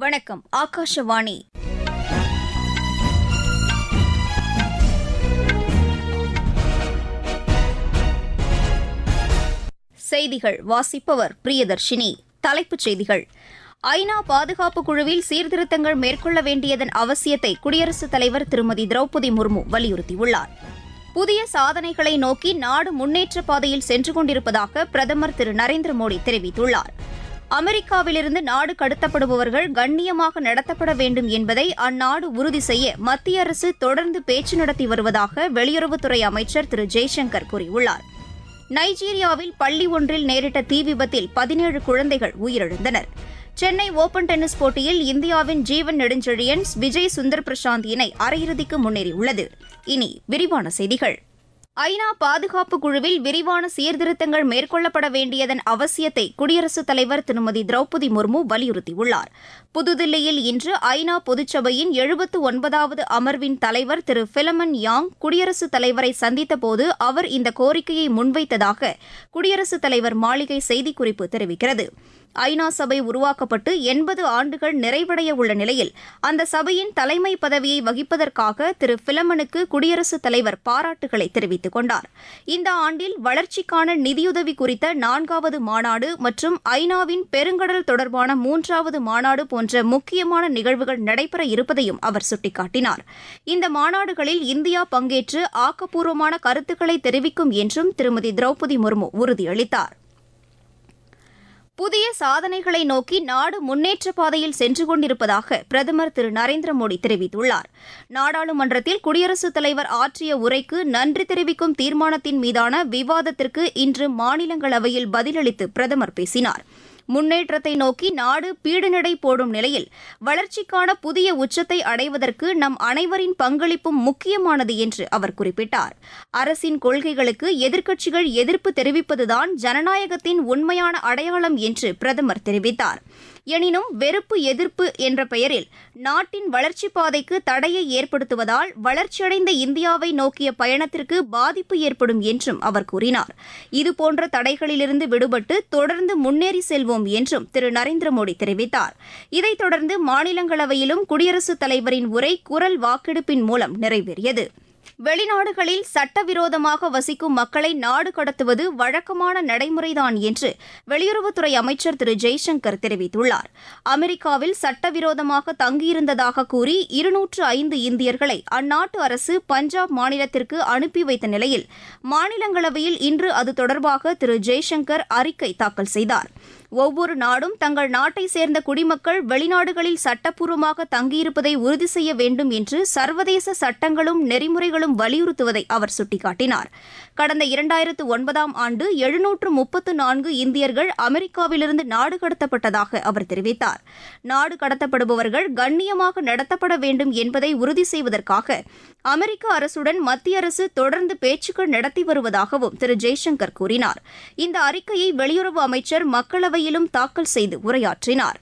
வணக்கம் ஆகாஷவாணி செய்திகள் வாசிப்பவர் பிரியதர்ஷினி தலைப்புச் செய்திகள் ஐநா பாதுகாப்பு குழுவில் சீர்திருத்தங்கள் மேற்கொள்ள வேண்டியதன் அவசியத்தை குடியரசுத் தலைவர் திருமதி திரௌபதி முர்மு வலியுறுத்தியுள்ளார் புதிய சாதனைகளை நோக்கி நாடு முன்னேற்ற பாதையில் சென்று கொண்டிருப்பதாக பிரதமர் திரு நரேந்திர மோடி தெரிவித்துள்ளார் அமெரிக்காவிலிருந்து நாடு கடத்தப்படுபவர்கள் கண்ணியமாக நடத்தப்பட வேண்டும் என்பதை அந்நாடு உறுதி செய்ய மத்திய அரசு தொடர்ந்து பேச்சு நடத்தி வருவதாக வெளியுறவுத்துறை அமைச்சர் திரு ஜெய்சங்கர் கூறியுள்ளார் நைஜீரியாவில் பள்ளி ஒன்றில் நேரிட்ட தீ விபத்தில் பதினேழு குழந்தைகள் உயிரிழந்தனர் சென்னை ஓபன் டென்னிஸ் போட்டியில் இந்தியாவின் ஜீவன் நெடுஞ்செழியன் விஜய் சுந்தர் பிரசாந்த் இணை அரையிறுதிக்கு முன்னேறியுள்ளது இனி விரிவான செய்திகள் ஐநா பாதுகாப்பு குழுவில் விரிவான சீர்திருத்தங்கள் மேற்கொள்ளப்பட வேண்டியதன் அவசியத்தை குடியரசுத் தலைவர் திருமதி திரௌபதி முர்மு வலியுறுத்தியுள்ளார் புதுதில்லியில் இன்று ஐநா பொதுச்சபையின் எழுபத்து ஒன்பதாவது அமர்வின் தலைவர் திரு பிலமன் யாங் குடியரசுத் தலைவரை சந்தித்தபோது அவர் இந்த கோரிக்கையை முன்வைத்ததாக குடியரசுத் தலைவர் மாளிகை செய்திக்குறிப்பு தெரிவிக்கிறது ஐநா சபை உருவாக்கப்பட்டு எண்பது ஆண்டுகள் நிறைவடைய உள்ள நிலையில் அந்த சபையின் தலைமை பதவியை வகிப்பதற்காக திரு பிலமனுக்கு குடியரசுத் தலைவர் பாராட்டுகளை தெரிவித்துக் கொண்டார் இந்த ஆண்டில் வளர்ச்சிக்கான நிதியுதவி குறித்த நான்காவது மாநாடு மற்றும் ஐநாவின் பெருங்கடல் தொடர்பான மூன்றாவது மாநாடு போன்ற முக்கியமான நிகழ்வுகள் நடைபெற இருப்பதையும் அவர் சுட்டிக்காட்டினார் இந்த மாநாடுகளில் இந்தியா பங்கேற்று ஆக்கப்பூர்வமான கருத்துக்களை தெரிவிக்கும் என்றும் திருமதி திரௌபதி முர்மு உறுதியளித்தார் புதிய சாதனைகளை நோக்கி நாடு முன்னேற்ற பாதையில் சென்று கொண்டிருப்பதாக பிரதமர் திரு நரேந்திர மோடி தெரிவித்துள்ளார் நாடாளுமன்றத்தில் குடியரசுத் தலைவர் ஆற்றிய உரைக்கு நன்றி தெரிவிக்கும் தீர்மானத்தின் மீதான விவாதத்திற்கு இன்று மாநிலங்களவையில் பதிலளித்து பிரதமர் பேசினார் முன்னேற்றத்தை நோக்கி நாடு பீடுநடை போடும் நிலையில் வளர்ச்சிக்கான புதிய உச்சத்தை அடைவதற்கு நம் அனைவரின் பங்களிப்பும் முக்கியமானது என்று அவர் குறிப்பிட்டார் அரசின் கொள்கைகளுக்கு எதிர்க்கட்சிகள் எதிர்ப்பு தெரிவிப்பதுதான் ஜனநாயகத்தின் உண்மையான அடையாளம் என்று பிரதமர் தெரிவித்தார் எனினும் வெறுப்பு எதிர்ப்பு என்ற பெயரில் நாட்டின் வளர்ச்சிப் பாதைக்கு தடையை ஏற்படுத்துவதால் வளர்ச்சியடைந்த இந்தியாவை நோக்கிய பயணத்திற்கு பாதிப்பு ஏற்படும் என்றும் அவர் கூறினார் இதுபோன்ற தடைகளிலிருந்து விடுபட்டு தொடர்ந்து முன்னேறி செல்வோம் என்றும் திரு நரேந்திர மோடி தெரிவித்தார் இதைத் தொடர்ந்து மாநிலங்களவையிலும் குடியரசுத் தலைவரின் உரை குரல் வாக்கெடுப்பின் மூலம் நிறைவேறியது வெளிநாடுகளில் சட்டவிரோதமாக வசிக்கும் மக்களை நாடு கடத்துவது வழக்கமான நடைமுறைதான் என்று வெளியுறவுத்துறை அமைச்சர் திரு ஜெய்சங்கர் தெரிவித்துள்ளார் அமெரிக்காவில் சட்டவிரோதமாக தங்கியிருந்ததாக கூறி இருநூற்று ஐந்து இந்தியர்களை அந்நாட்டு அரசு பஞ்சாப் மாநிலத்திற்கு அனுப்பி வைத்த நிலையில் மாநிலங்களவையில் இன்று அது தொடர்பாக திரு ஜெய்சங்கர் அறிக்கை தாக்கல் செய்தார் ஒவ்வொரு நாடும் தங்கள் நாட்டை சேர்ந்த குடிமக்கள் வெளிநாடுகளில் சட்டப்பூர்வமாக தங்கியிருப்பதை உறுதி செய்ய வேண்டும் என்று சர்வதேச சட்டங்களும் நெறிமுறைகளும் வலியுறுத்துவதை அவர் சுட்டிக்காட்டினார் கடந்த இரண்டாயிரத்து ஒன்பதாம் ஆண்டு எழுநூற்று முப்பத்து நான்கு இந்தியர்கள் அமெரிக்காவிலிருந்து நாடு கடத்தப்பட்டதாக அவர் தெரிவித்தார் நாடு கடத்தப்படுபவர்கள் கண்ணியமாக நடத்தப்பட வேண்டும் என்பதை உறுதி செய்வதற்காக அமெரிக்க அரசுடன் மத்திய அரசு தொடர்ந்து பேச்சுக்கள் நடத்தி வருவதாகவும் திரு ஜெய்சங்கர் கூறினார் இந்த அறிக்கையை வெளியுறவு அமைச்சர் மக்களவையிலும் தாக்கல் செய்து உரையாற்றினார்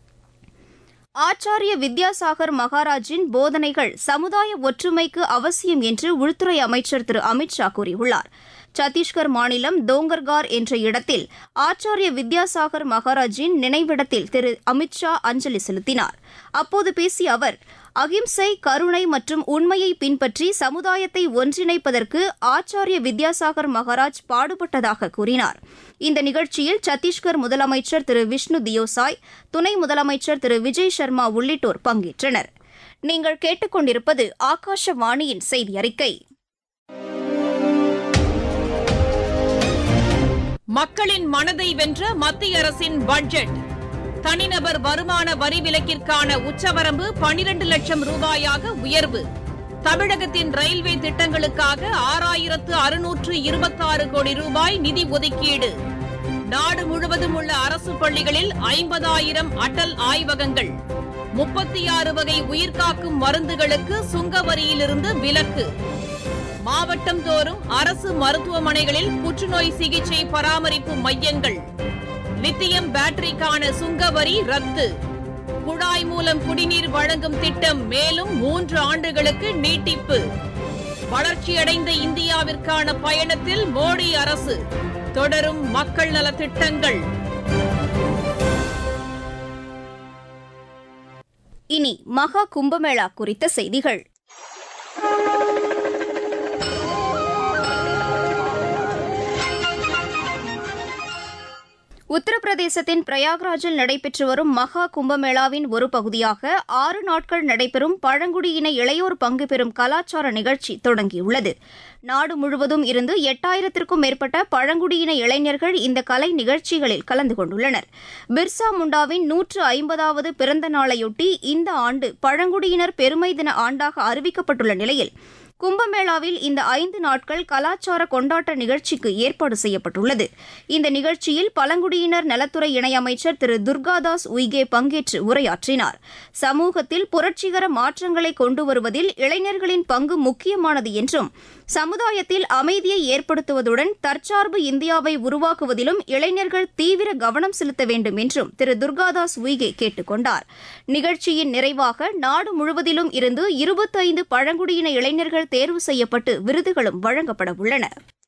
ஆச்சாரிய வித்யாசாகர் மகாராஜின் போதனைகள் சமுதாய ஒற்றுமைக்கு அவசியம் என்று உள்துறை அமைச்சர் திரு அமித் ஷா கூறியுள்ளார் சத்தீஸ்கர் மாநிலம் தோங்கர்கார் என்ற இடத்தில் ஆச்சாரிய வித்யாசாகர் மகாராஜின் நினைவிடத்தில் திரு அமித் ஷா அஞ்சலி செலுத்தினார் அப்போது பேசிய அவர் அகிம்சை கருணை மற்றும் உண்மையை பின்பற்றி சமுதாயத்தை ஒன்றிணைப்பதற்கு ஆச்சாரிய வித்யாசாகர் மகாராஜ் பாடுபட்டதாக கூறினார் இந்த நிகழ்ச்சியில் சத்தீஸ்கர் முதலமைச்சர் திரு விஷ்ணு தியோசாய் துணை முதலமைச்சர் திரு விஜய் சர்மா உள்ளிட்டோர் பங்கேற்றனர் நீங்கள் கேட்டுக்கொண்டிருப்பது ஆகாஷவாணியின் செய்தி அறிக்கை மக்களின் மனதை வென்ற மத்திய அரசின் பட்ஜெட் தனிநபர் வருமான வரி விலக்கிற்கான உச்சவரம்பு பனிரண்டு லட்சம் ரூபாயாக உயர்வு தமிழகத்தின் ரயில்வே திட்டங்களுக்காக ஆறாயிரத்து அறுநூற்று இருபத்தாறு கோடி ரூபாய் நிதி ஒதுக்கீடு நாடு முழுவதும் உள்ள அரசு பள்ளிகளில் ஐம்பதாயிரம் அடல் ஆய்வகங்கள் முப்பத்தி ஆறு வகை உயிர்காக்கும் மருந்துகளுக்கு சுங்க வரியிலிருந்து விலக்கு மாவட்டம் தோறும் அரசு மருத்துவமனைகளில் புற்றுநோய் சிகிச்சை பராமரிப்பு மையங்கள் லித்தியம் பேட்டரிக்கான சுங்க வரி ரத்து குழாய் மூலம் குடிநீர் வழங்கும் திட்டம் மேலும் மூன்று ஆண்டுகளுக்கு நீட்டிப்பு வளர்ச்சியடைந்த இந்தியாவிற்கான பயணத்தில் மோடி அரசு தொடரும் மக்கள் நலத் திட்டங்கள் இனி மகா கும்பமேளா குறித்த செய்திகள் உத்தரப்பிரதேசத்தின் பிரயாக்ராஜில் நடைபெற்று வரும் மகா கும்பமேளாவின் ஒரு பகுதியாக ஆறு நாட்கள் நடைபெறும் பழங்குடியின இளையோர் பங்கு பெறும் கலாச்சார நிகழ்ச்சி தொடங்கியுள்ளது நாடு முழுவதும் இருந்து எட்டாயிரத்திற்கும் மேற்பட்ட பழங்குடியின இளைஞர்கள் இந்த கலை நிகழ்ச்சிகளில் கலந்து கொண்டுள்ளனர் பிர்சா முண்டாவின் நூற்று ஐம்பதாவது பிறந்த நாளையொட்டி இந்த ஆண்டு பழங்குடியினர் பெருமை தின ஆண்டாக அறிவிக்கப்பட்டுள்ள நிலையில் கும்பமேளாவில் இந்த ஐந்து நாட்கள் கலாச்சார கொண்டாட்ட நிகழ்ச்சிக்கு ஏற்பாடு செய்யப்பட்டுள்ளது இந்த நிகழ்ச்சியில் பழங்குடியினர் நலத்துறை இணையமைச்சர் திரு துர்காதாஸ் உய்கே பங்கேற்று உரையாற்றினார் சமூகத்தில் புரட்சிகர மாற்றங்களை கொண்டு வருவதில் இளைஞர்களின் பங்கு முக்கியமானது என்றும் சமுதாயத்தில் அமைதியை ஏற்படுத்துவதுடன் தற்சார்பு இந்தியாவை உருவாக்குவதிலும் இளைஞர்கள் தீவிர கவனம் செலுத்த வேண்டும் என்றும் திரு துர்காதாஸ் உய்கே கேட்டுக் கொண்டார் நிகழ்ச்சியின் நிறைவாக நாடு முழுவதிலும் இருந்து இருபத்தைந்து பழங்குடியின இளைஞர்கள் தேர்வு செய்யப்பட்டு விருதுகளும் வழங்கப்பட உள்ளன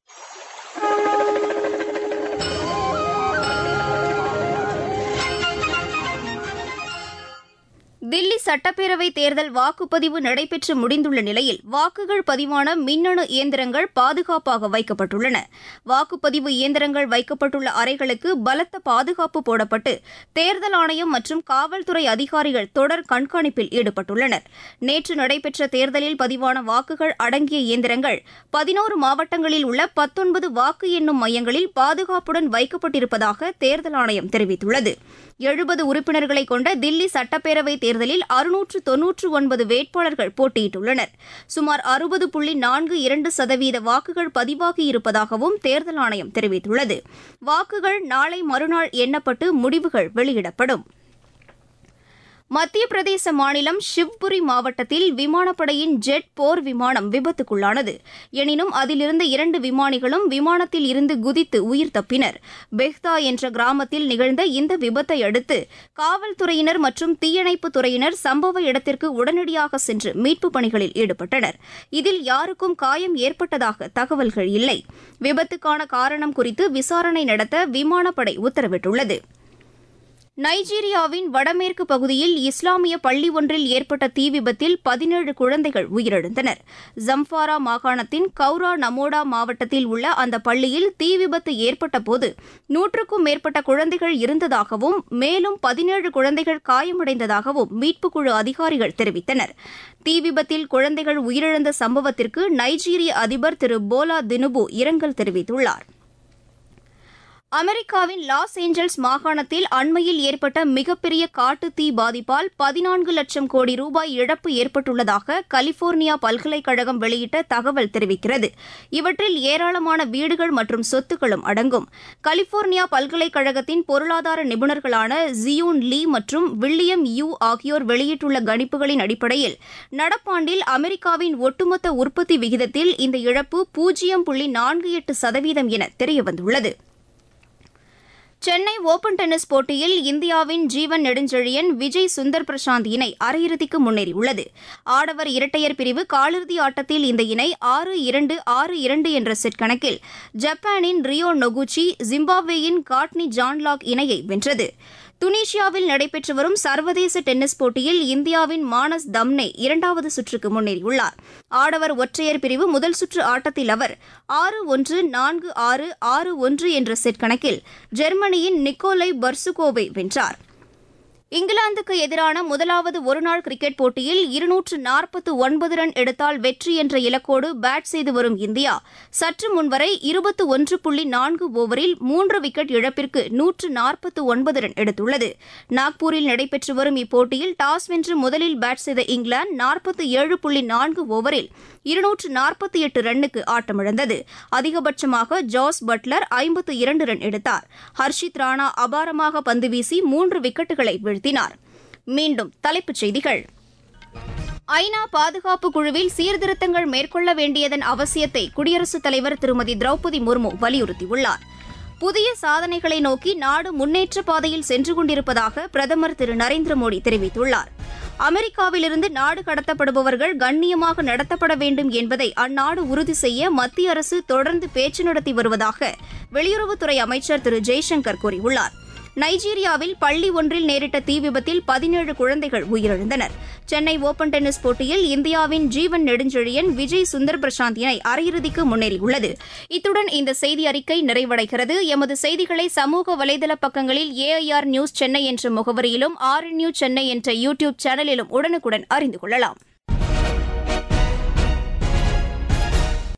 தில்லி சட்டப்பேரவை தேர்தல் வாக்குப்பதிவு நடைபெற்று முடிந்துள்ள நிலையில் வாக்குகள் பதிவான மின்னணு இயந்திரங்கள் பாதுகாப்பாக வைக்கப்பட்டுள்ளன வாக்குப்பதிவு இயந்திரங்கள் வைக்கப்பட்டுள்ள அறைகளுக்கு பலத்த பாதுகாப்பு போடப்பட்டு தேர்தல் ஆணையம் மற்றும் காவல்துறை அதிகாரிகள் தொடர் கண்காணிப்பில் ஈடுபட்டுள்ளனர் நேற்று நடைபெற்ற தேர்தலில் பதிவான வாக்குகள் அடங்கிய இயந்திரங்கள் பதினோரு மாவட்டங்களில் உள்ள பத்தொன்பது வாக்கு எண்ணும் மையங்களில் பாதுகாப்புடன் வைக்கப்பட்டிருப்பதாக தேர்தல் ஆணையம் தெரிவித்துள்ளது எழுபது உறுப்பினர்களை கொண்ட தில்லி சட்டப்பேரவை தேர்தலில் அறுநூற்று தொன்னூற்று ஒன்பது வேட்பாளர்கள் போட்டியிட்டுள்ளனர் சுமார் அறுபது புள்ளி நான்கு இரண்டு சதவீத வாக்குகள் பதிவாகியிருப்பதாகவும் தேர்தல் ஆணையம் தெரிவித்துள்ளது வாக்குகள் நாளை மறுநாள் எண்ணப்பட்டு முடிவுகள் வெளியிடப்படும் மத்திய பிரதேச மாநிலம் ஷிவ்புரி மாவட்டத்தில் விமானப்படையின் ஜெட் போர் விமானம் விபத்துக்குள்ளானது எனினும் அதிலிருந்த இரண்டு விமானிகளும் விமானத்தில் இருந்து குதித்து உயிர் தப்பினர் பெஹ்தா என்ற கிராமத்தில் நிகழ்ந்த இந்த விபத்தை அடுத்து காவல்துறையினர் மற்றும் தீயணைப்புத் துறையினர் சம்பவ இடத்திற்கு உடனடியாக சென்று மீட்புப் பணிகளில் ஈடுபட்டனர் இதில் யாருக்கும் காயம் ஏற்பட்டதாக தகவல்கள் இல்லை விபத்துக்கான காரணம் குறித்து விசாரணை நடத்த விமானப்படை உத்தரவிட்டுள்ளது நைஜீரியாவின் வடமேற்கு பகுதியில் இஸ்லாமிய பள்ளி ஒன்றில் ஏற்பட்ட தீ விபத்தில் பதினேழு குழந்தைகள் உயிரிழந்தனர் ஜம்பாரா மாகாணத்தின் கவுரா நமோடா மாவட்டத்தில் உள்ள அந்த பள்ளியில் தீ விபத்து ஏற்பட்டபோது நூற்றுக்கும் மேற்பட்ட குழந்தைகள் இருந்ததாகவும் மேலும் பதினேழு குழந்தைகள் காயமடைந்ததாகவும் மீட்புக்குழு அதிகாரிகள் தெரிவித்தனர் தீ விபத்தில் குழந்தைகள் உயிரிழந்த சம்பவத்திற்கு நைஜீரிய அதிபர் திரு போலா தினுபு இரங்கல் தெரிவித்துள்ளார் அமெரிக்காவின் லாஸ் ஏஞ்சல்ஸ் மாகாணத்தில் அண்மையில் ஏற்பட்ட மிகப்பெரிய காட்டுத் தீ பாதிப்பால் பதினான்கு லட்சம் கோடி ரூபாய் இழப்பு ஏற்பட்டுள்ளதாக கலிபோர்னியா பல்கலைக்கழகம் வெளியிட்ட தகவல் தெரிவிக்கிறது இவற்றில் ஏராளமான வீடுகள் மற்றும் சொத்துக்களும் அடங்கும் கலிபோர்னியா பல்கலைக்கழகத்தின் பொருளாதார நிபுணர்களான ஜியூன் லீ மற்றும் வில்லியம் யூ ஆகியோர் வெளியிட்டுள்ள கணிப்புகளின் அடிப்படையில் நடப்பாண்டில் அமெரிக்காவின் ஒட்டுமொத்த உற்பத்தி விகிதத்தில் இந்த இழப்பு பூஜ்ஜியம் புள்ளி நான்கு எட்டு சதவீதம் என தெரியவந்துள்ளது சென்னை ஓபன் டென்னிஸ் போட்டியில் இந்தியாவின் ஜீவன் நெடுஞ்செழியன் விஜய் சுந்தர் பிரசாந்த் இணை அரையிறுதிக்கு முன்னேறியுள்ளது ஆடவர் இரட்டையர் பிரிவு காலிறுதி ஆட்டத்தில் இந்த இணை ஆறு இரண்டு ஆறு இரண்டு என்ற செட் கணக்கில் ஜப்பானின் ரியோ நொகுச்சி ஜிம்பாப்வேயின் காட்னி ஜான்லாக் இணையை வென்றது துனிஷியாவில் நடைபெற்று வரும் சர்வதேச டென்னிஸ் போட்டியில் இந்தியாவின் மானஸ் தம்னே இரண்டாவது சுற்றுக்கு முன்னேறியுள்ளார் ஆடவர் ஒற்றையர் பிரிவு முதல் சுற்று ஆட்டத்தில் அவர் ஆறு ஒன்று நான்கு ஆறு ஆறு ஒன்று என்ற செட் கணக்கில் ஜெர்மனியின் நிக்கோலை பர்சுகோவை வென்றார் இங்கிலாந்துக்கு எதிரான முதலாவது ஒருநாள் கிரிக்கெட் போட்டியில் இருநூற்று நாற்பத்து ஒன்பது ரன் எடுத்தால் வெற்றி என்ற இலக்கோடு பேட் செய்து வரும் இந்தியா சற்று முன்வரை இருபத்து ஒன்று புள்ளி நான்கு ஓவரில் மூன்று விக்கெட் இழப்பிற்கு நூற்று நாற்பத்து ஒன்பது ரன் எடுத்துள்ளது நாக்பூரில் நடைபெற்று வரும் இப்போட்டியில் டாஸ் வென்று முதலில் பேட் செய்த இங்கிலாந்து நாற்பத்து ஏழு புள்ளி நான்கு ஓவரில் இருநூற்று நாற்பத்தி எட்டு ரன்னுக்கு ஆட்டமிழந்தது அதிகபட்சமாக ஜாஸ் பட்லர் ஐம்பத்து இரண்டு ரன் எடுத்தார் ஹர்ஷித் ராணா அபாரமாக பந்து வீசி மூன்று விக்கெட்டுகளை வீழ்த்தினார் மீண்டும் தலைப்புச் செய்திகள் ஐநா பாதுகாப்பு குழுவில் சீர்திருத்தங்கள் மேற்கொள்ள வேண்டியதன் அவசியத்தை குடியரசுத் தலைவர் திருமதி திரௌபதி முர்மு வலியுறுத்தியுள்ளார் புதிய சாதனைகளை நோக்கி நாடு முன்னேற்ற பாதையில் சென்று கொண்டிருப்பதாக பிரதமர் திரு நரேந்திர மோடி தெரிவித்துள்ளார் அமெரிக்காவிலிருந்து நாடு கடத்தப்படுபவர்கள் கண்ணியமாக நடத்தப்பட வேண்டும் என்பதை அந்நாடு உறுதி செய்ய மத்திய அரசு தொடர்ந்து பேச்சு நடத்தி வருவதாக வெளியுறவுத்துறை அமைச்சர் திரு ஜெய்சங்கர் கூறியுள்ளார் நைஜீரியாவில் பள்ளி ஒன்றில் நேரிட்ட தீ விபத்தில் பதினேழு குழந்தைகள் உயிரிழந்தனர் சென்னை ஓபன் டென்னிஸ் போட்டியில் இந்தியாவின் ஜீவன் நெடுஞ்செழியன் விஜய் சுந்தர் பிரசாந்த் இணை அரையிறுதிக்கு முன்னேறியுள்ளது இத்துடன் இந்த செய்தி அறிக்கை நிறைவடைகிறது எமது செய்திகளை சமூக வலைதள பக்கங்களில் ஏஐஆர் நியூஸ் சென்னை என்ற முகவரியிலும் ஆர் நியூஸ் சென்னை என்ற யூ டியூப் சேனலிலும் உடனுக்குடன் அறிந்து கொள்ளலாம்